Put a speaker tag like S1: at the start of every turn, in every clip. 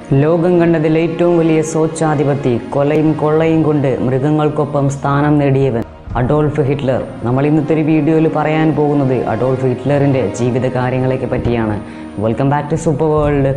S1: ലോകം കണ്ടതിൽ ഏറ്റവും വലിയ സ്വച്ഛാധിപതി കൊലയും കൊള്ളയും കൊണ്ട് മൃഗങ്ങൾക്കൊപ്പം സ്ഥാനം നേടിയവൻ അഡോൾഫ് ഹിറ്റ്ലർ നമ്മൾ ഇന്നത്തെ ഒരു വീഡിയോയിൽ പറയാൻ പോകുന്നത് അഡോൾഫ് ഹിറ്റ്ലറിൻ്റെ ജീവിത കാര്യങ്ങളെയൊക്കെ പറ്റിയാണ് welcome back to super world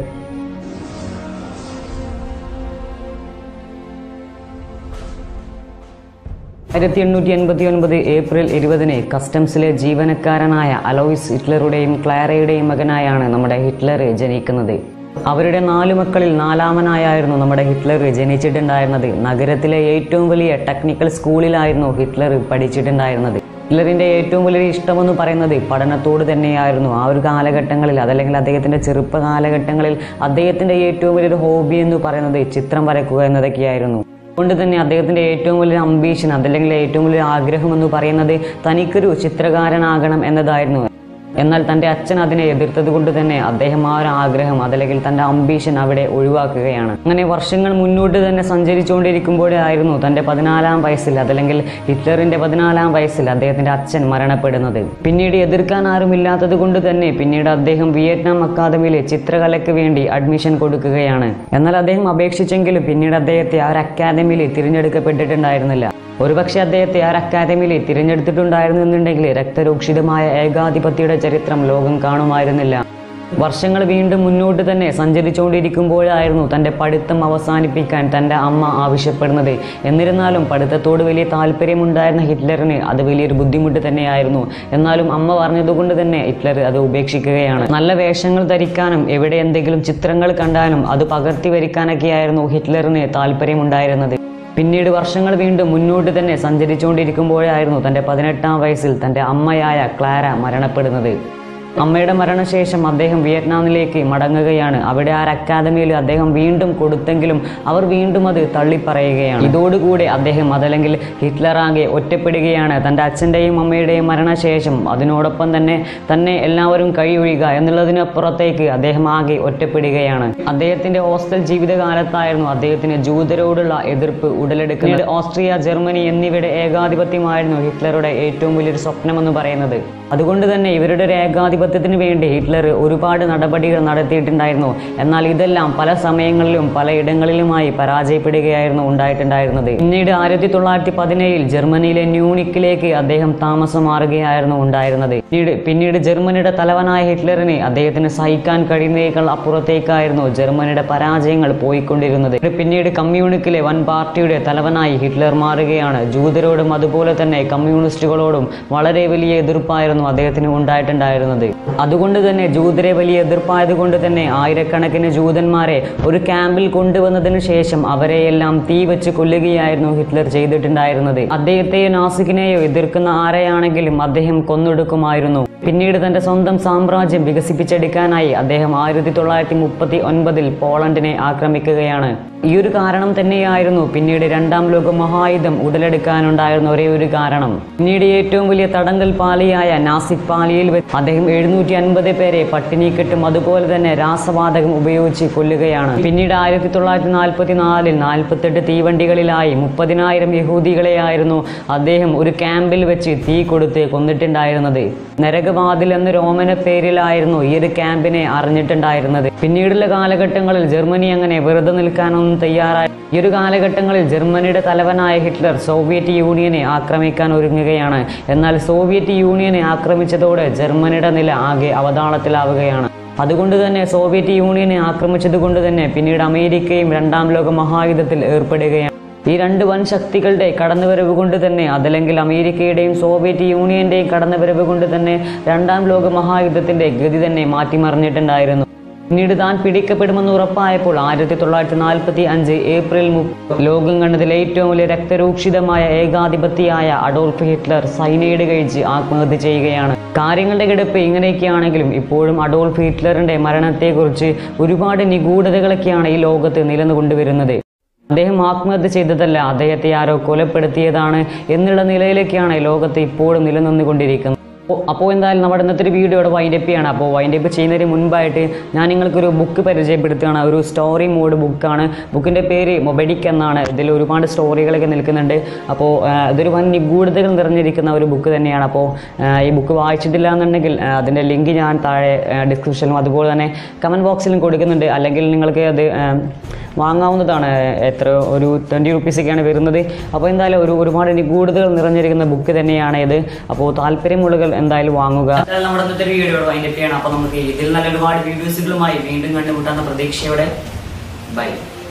S1: ആയിരത്തി എണ്ണൂറ്റി എൺപത്തി ഒൻപത് ഏപ്രിൽ ഇരുപതിന് കസ്റ്റംസിലെ ജീവനക്കാരനായ അലോയിസ് ഹിറ്റ്ലറുടെയും ക്ലാരയുടെയും മകനായാണ് നമ്മുടെ ഹിറ്റ്ലർ ജനിക്കുന്നത് അവരുടെ നാലു മക്കളിൽ നാലാമനായായിരുന്നു നമ്മുടെ ഹിറ്റ്ലർ ജനിച്ചിട്ടുണ്ടായിരുന്നത് നഗരത്തിലെ ഏറ്റവും വലിയ ടെക്നിക്കൽ സ്കൂളിലായിരുന്നു ഹിറ്റ്ലർ പഠിച്ചിട്ടുണ്ടായിരുന്നത് ഹിറ്റ്ലറിന്റെ ഏറ്റവും വലിയ ഇഷ്ടമെന്ന് പറയുന്നത് പഠനത്തോട് തന്നെയായിരുന്നു ആ ഒരു കാലഘട്ടങ്ങളിൽ അതല്ലെങ്കിൽ അദ്ദേഹത്തിന്റെ ചെറുപ്പ കാലഘട്ടങ്ങളിൽ അദ്ദേഹത്തിന്റെ ഏറ്റവും വലിയൊരു ഹോബി എന്ന് പറയുന്നത് ചിത്രം വരയ്ക്കുക എന്നതൊക്കെയായിരുന്നു അതുകൊണ്ട് തന്നെ അദ്ദേഹത്തിന്റെ ഏറ്റവും വലിയ അംബീഷൻ അതല്ലെങ്കിൽ ഏറ്റവും വലിയ ആഗ്രഹം എന്ന് പറയുന്നത് തനിക്കൊരു ചിത്രകാരനാകണം എന്നതായിരുന്നു എന്നാൽ തൻ്റെ അച്ഛൻ അതിനെ എതിർത്തത് കൊണ്ട് തന്നെ അദ്ദേഹം ആ ഒരു ആഗ്രഹം അതല്ലെങ്കിൽ തൻ്റെ അംബീഷൻ അവിടെ ഒഴിവാക്കുകയാണ് അങ്ങനെ വർഷങ്ങൾ മുന്നോട്ട് തന്നെ സഞ്ചരിച്ചുകൊണ്ടിരിക്കുമ്പോഴായിരുന്നു തൻ്റെ പതിനാലാം വയസ്സിൽ അതല്ലെങ്കിൽ ഹിറ്റ്ലറിൻ്റെ പതിനാലാം വയസ്സിൽ അദ്ദേഹത്തിൻ്റെ അച്ഛൻ മരണപ്പെടുന്നത് പിന്നീട് എതിർക്കാൻ ആരുമില്ലാത്തത് കൊണ്ട് തന്നെ പിന്നീട് അദ്ദേഹം വിയറ്റ്നാം അക്കാദമിയിലെ ചിത്രകലയ്ക്ക് വേണ്ടി അഡ്മിഷൻ കൊടുക്കുകയാണ് എന്നാൽ അദ്ദേഹം അപേക്ഷിച്ചെങ്കിലും പിന്നീട് അദ്ദേഹത്തെ ആ ഒരു അക്കാദമിയിൽ തിരഞ്ഞെടുക്കപ്പെട്ടിട്ടുണ്ടായിരുന്നില്ല ഒരുപക്ഷെ അദ്ദേഹത്തെ ആ ഒരു അക്കാദമിയിൽ തിരഞ്ഞെടുത്തിട്ടുണ്ടായിരുന്നു എന്നുണ്ടെങ്കിൽ രക്തരൂക്ഷിതമായ ഏകാധിപത്യയുടെ ചരിത്രം ലോകം കാണുമായിരുന്നില്ല വർഷങ്ങൾ വീണ്ടും മുന്നോട്ട് തന്നെ സഞ്ചരിച്ചുകൊണ്ടിരിക്കുമ്പോഴായിരുന്നു തൻ്റെ പഠിത്തം അവസാനിപ്പിക്കാൻ തൻ്റെ അമ്മ ആവശ്യപ്പെടുന്നത് എന്നിരുന്നാലും പഠിത്തത്തോട് വലിയ താല്പര്യമുണ്ടായിരുന്ന ഹിറ്റ്ലറിന് അത് വലിയൊരു ബുദ്ധിമുട്ട് തന്നെയായിരുന്നു എന്നാലും അമ്മ പറഞ്ഞതുകൊണ്ട് തന്നെ ഹിറ്റ്ലർ അത് ഉപേക്ഷിക്കുകയാണ് നല്ല വേഷങ്ങൾ ധരിക്കാനും എവിടെ എന്തെങ്കിലും ചിത്രങ്ങൾ കണ്ടാലും അത് പകർത്തി വരിക്കാനൊക്കെയായിരുന്നു ഹിറ്റ്ലറിന് താല്പര്യമുണ്ടായിരുന്നത് പിന്നീട് വർഷങ്ങൾ വീണ്ടും മുന്നോട്ട് തന്നെ സഞ്ചരിച്ചുകൊണ്ടിരിക്കുമ്പോഴായിരുന്നു തൻ്റെ പതിനെട്ടാം വയസ്സിൽ തൻ്റെ അമ്മയായ ക്ലാര മരണപ്പെടുന്നത് അമ്മയുടെ മരണശേഷം അദ്ദേഹം വിയറ്റ്നാമിലേക്ക് മടങ്ങുകയാണ് അവിടെ ആ ഒരു അക്കാദമിയിൽ അദ്ദേഹം വീണ്ടും കൊടുത്തെങ്കിലും അവർ വീണ്ടും അത് തള്ളിപ്പറയുകയാണ് ഇതോടുകൂടി അദ്ദേഹം അതല്ലെങ്കിൽ ഹിറ്റ്ലറാകെ ഒറ്റപ്പെടുകയാണ് തൻ്റെ അച്ഛൻ്റെയും അമ്മയുടെയും മരണശേഷം അതിനോടൊപ്പം തന്നെ തന്നെ എല്ലാവരും കഴിയൊഴിയുക എന്നുള്ളതിനപ്പുറത്തേക്ക് അദ്ദേഹം ആകെ ഒറ്റപ്പെടുകയാണ് അദ്ദേഹത്തിൻ്റെ ഹോസ്റ്റൽ ജീവിതകാലത്തായിരുന്നു അദ്ദേഹത്തിന് ജൂതരോടുള്ള എതിർപ്പ് ഉടലെടുക്കുന്നത് ഓസ്ട്രിയ ജർമ്മനി എന്നിവയുടെ ഏകാധിപത്യമായിരുന്നു ഹിറ്റ്ലറുടെ ഏറ്റവും വലിയൊരു സ്വപ്നമെന്ന് പറയുന്നത് അതുകൊണ്ട് തന്നെ ഇവരുടെ ഒരു ഏകാധിപത്യത്തിന് വേണ്ടി ഹിറ്റ്ലർ ഒരുപാട് നടപടികൾ നടത്തിയിട്ടുണ്ടായിരുന്നു എന്നാൽ ഇതെല്ലാം പല സമയങ്ങളിലും പലയിടങ്ങളിലുമായി പരാജയപ്പെടുകയായിരുന്നു ഉണ്ടായിട്ടുണ്ടായിരുന്നത് പിന്നീട് ആയിരത്തി തൊള്ളായിരത്തി പതിനേഴിൽ ജർമ്മനിയിലെ ന്യൂണിക്കിലേക്ക് അദ്ദേഹം താമസം മാറുകയായിരുന്നു ഉണ്ടായിരുന്നത് പിന്നീട് പിന്നീട് ജർമ്മനിയുടെ തലവനായ ഹിറ്റ്ലറിന് അദ്ദേഹത്തിന് സഹിക്കാൻ കഴിയുന്നതിനേക്കാൾ അപ്പുറത്തേക്കായിരുന്നു ജർമ്മനിയുടെ പരാജയങ്ങൾ പോയിക്കൊണ്ടിരുന്നത് പിന്നീട് കമ്മ്യൂണിക്കിലെ വൻ പാർട്ടിയുടെ തലവനായി ഹിറ്റ്ലർ മാറുകയാണ് ജൂതരോടും അതുപോലെ തന്നെ കമ്മ്യൂണിസ്റ്റുകളോടും വളരെ വലിയ എതിർപ്പായിരുന്നു അദ്ദേഹത്തിന് ഉണ്ടായിട്ടുണ്ടായിരുന്നത് അതുകൊണ്ട് തന്നെ ജൂതരെ വലിയ എതിർപ്പായത് കൊണ്ട് തന്നെ ആയിരക്കണക്കിന് ജൂതന്മാരെ ഒരു ക്യാമ്പിൽ കൊണ്ടുവന്നതിന് ശേഷം അവരെയെല്ലാം തീ വെച്ച് കൊല്ലുകയായിരുന്നു ഹിറ്റ്ലർ ചെയ്തിട്ടുണ്ടായിരുന്നത് അദ്ദേഹത്തെയോ നാസിക്കിനെയോ എതിർക്കുന്ന ആരെയാണെങ്കിലും അദ്ദേഹം കൊന്നൊടുക്കുമായിരുന്നു പിന്നീട് തന്റെ സ്വന്തം സാമ്രാജ്യം വികസിപ്പിച്ചെടുക്കാനായി അദ്ദേഹം ആയിരത്തി തൊള്ളായിരത്തി മുപ്പത്തി ഒൻപതിൽ പോളണ്ടിനെ ആക്രമിക്കുകയാണ് ഈ ഒരു കാരണം തന്നെയായിരുന്നു പിന്നീട് രണ്ടാം ലോക മഹായുധം ഉടലെടുക്കാനുണ്ടായിരുന്ന ഒരേ ഒരു കാരണം പിന്നീട് ഏറ്റവും വലിയ തടങ്കൽ പാലിയായ നാസിക് പാലിയിൽ വെച്ച് അദ്ദേഹം എഴുന്നൂറ്റി അൻപത് പേരെ പട്ടിണിക്കെട്ടും അതുപോലെ തന്നെ രാസവാതകം ഉപയോഗിച്ച് കൊല്ലുകയാണ് പിന്നീട് ആയിരത്തി തൊള്ളായിരത്തി നാൽപ്പത്തി നാലിൽ നാൽപ്പത്തെട്ട് തീവണ്ടികളിലായി മുപ്പതിനായിരം യഹൂദികളെയായിരുന്നു അദ്ദേഹം ഒരു ക്യാമ്പിൽ വെച്ച് തീ കൊടുത്ത് കൊന്നിട്ടുണ്ടായിരുന്നത് നരകവാതിൽ എന്ന രോമന പേരിലായിരുന്നു ഈ ഒരു ക്യാമ്പിനെ അറിഞ്ഞിട്ടുണ്ടായിരുന്നത് പിന്നീടുള്ള കാലഘട്ടങ്ങളിൽ ജർമ്മനി അങ്ങനെ വെറുതെ നിൽക്കാനൊന്നും തയ്യാറായി ഈ ഒരു കാലഘട്ടങ്ങളിൽ ജർമ്മനിയുടെ തലവനായ ഹിറ്റ്ലർ സോവിയറ്റ് യൂണിയനെ ആക്രമിക്കാൻ ഒരുങ്ങുകയാണ് എന്നാൽ സോവിയറ്റ് യൂണിയനെ ആക്രമിച്ചതോടെ ജർമ്മനിയുടെ നില ആകെ അവതാളത്തിലാവുകയാണ് അതുകൊണ്ട് തന്നെ സോവിയറ്റ് യൂണിയനെ ആക്രമിച്ചത് കൊണ്ട് തന്നെ പിന്നീട് അമേരിക്കയും രണ്ടാം ലോക മഹായുദ്ധത്തിൽ ഏർപ്പെടുകയാണ് ഈ രണ്ട് വൻ ശക്തികളുടെ കടന്നുവരവ് കൊണ്ട് തന്നെ അതല്ലെങ്കിൽ അമേരിക്കയുടെയും സോവിയറ്റ് യൂണിയന്റെയും കടന്നുവരവ് കൊണ്ട് തന്നെ രണ്ടാം ലോക മഹായുദ്ധത്തിന്റെ ഗതി തന്നെ മാറ്റിമറിഞ്ഞിട്ടുണ്ടായിരുന്നു പിന്നീട് താൻ പിടിക്കപ്പെടുമെന്ന് ഉറപ്പായപ്പോൾ ആയിരത്തി തൊള്ളായിരത്തി നാൽപ്പത്തി അഞ്ച് ഏപ്രിൽ മുപ്പ ലോകം കണ്ടതിൽ ഏറ്റവും വലിയ രക്തരൂക്ഷിതമായ ഏകാധിപതിയായ അഡോൾഫ് ഹിറ്റ്ലർ സൈനൈഡ് കഴിച്ച് ആത്മഹത്യ ചെയ്യുകയാണ് കാര്യങ്ങളുടെ കിടപ്പ് ഇങ്ങനെയൊക്കെയാണെങ്കിലും ഇപ്പോഴും അഡോൾഫ് ഹിറ്റ്ലറിന്റെ മരണത്തെക്കുറിച്ച് ഒരുപാട് നിഗൂഢതകളൊക്കെയാണ് ഈ ലോകത്ത് നിലനിന്നുകൊണ്ടുവരുന്നത് അദ്ദേഹം ആത്മഹത്യ ചെയ്തതല്ല അദ്ദേഹത്തെ ആരോ കൊലപ്പെടുത്തിയതാണ് എന്നുള്ള നിലയിലേക്കാണ് ലോകത്ത് ഇപ്പോഴും നിലനിന്നുകൊണ്ടിരിക്കുന്നത് അപ്പോൾ എന്തായാലും നമ്മുടെ ഇന്നത്തെ ഒരു വീഡിയോ ഇവിടെ വൈൻഡ് അപ്പ് ചെയ്യാണ് അപ്പോൾ വൈൻഡ് അപ്പ് ചെയ്യുന്നതിന് മുൻപായിട്ട് ഞാൻ നിങ്ങൾക്കൊരു ബുക്ക് പരിചയപ്പെടുത്തുകയാണ് ഒരു സ്റ്റോറി മോഡ് ബുക്കാണ് ബുക്കിൻ്റെ പേര് മൊബഡിക് എന്നാണ് ഇതിൽ ഒരുപാട് സ്റ്റോറികളൊക്കെ നിൽക്കുന്നുണ്ട് അപ്പോൾ ആ, ഇതൊരു വൻ നിഗൂഢതകൾ നിറഞ്ഞിരിക്കുന്ന ഒരു ബുക്ക് തന്നെയാണ് അപ്പോൾ ആ, ഈ ബുക്ക് വായിച്ചിട്ടില്ല എന്നുണ്ടെങ്കിൽ ആ, അതിൻ്റെ ലിങ്ക് ഞാൻ താഴെ ഡിസ്ക്രിപ്ഷനിലും അതുപോലെ തന്നെ കമൻറ്റ് ബോക്സിലും കൊടുക്കുന്നുണ്ട് അല്ലെങ്കിൽ നിങ്ങൾക്ക് അത് ആ, വാങ്ങാവുന്നതാണ് എത്ര ഒരു ട്വൻറ്റി റുപ്പീസൊക്കെയാണ് വരുന്നത് അപ്പോൾ എന്തായാലും ഒരു ഒരുപാട് നിഗൂഢതകൾ നിറഞ്ഞിരിക്കുന്ന ബുക്ക് തന്നെയാണ് ഇത് അപ്പോൾ താല്പര്യമുള്ളവർ എന്തായാലും വാങ്ങുക നമ്മുടെ ഇന്നത്തെ വീഡിയോ വൈൻഡപ്പ് ചെയ്യണം അപ്പോൾ നമുക്ക് ഇതിൽ നല്ല ഒരുപാട് വീഡിയോസുകളുമായി വീണ്ടും കണ്ടുമുട്ടാന്ന പ്രതീക്ഷയോടെ ബൈ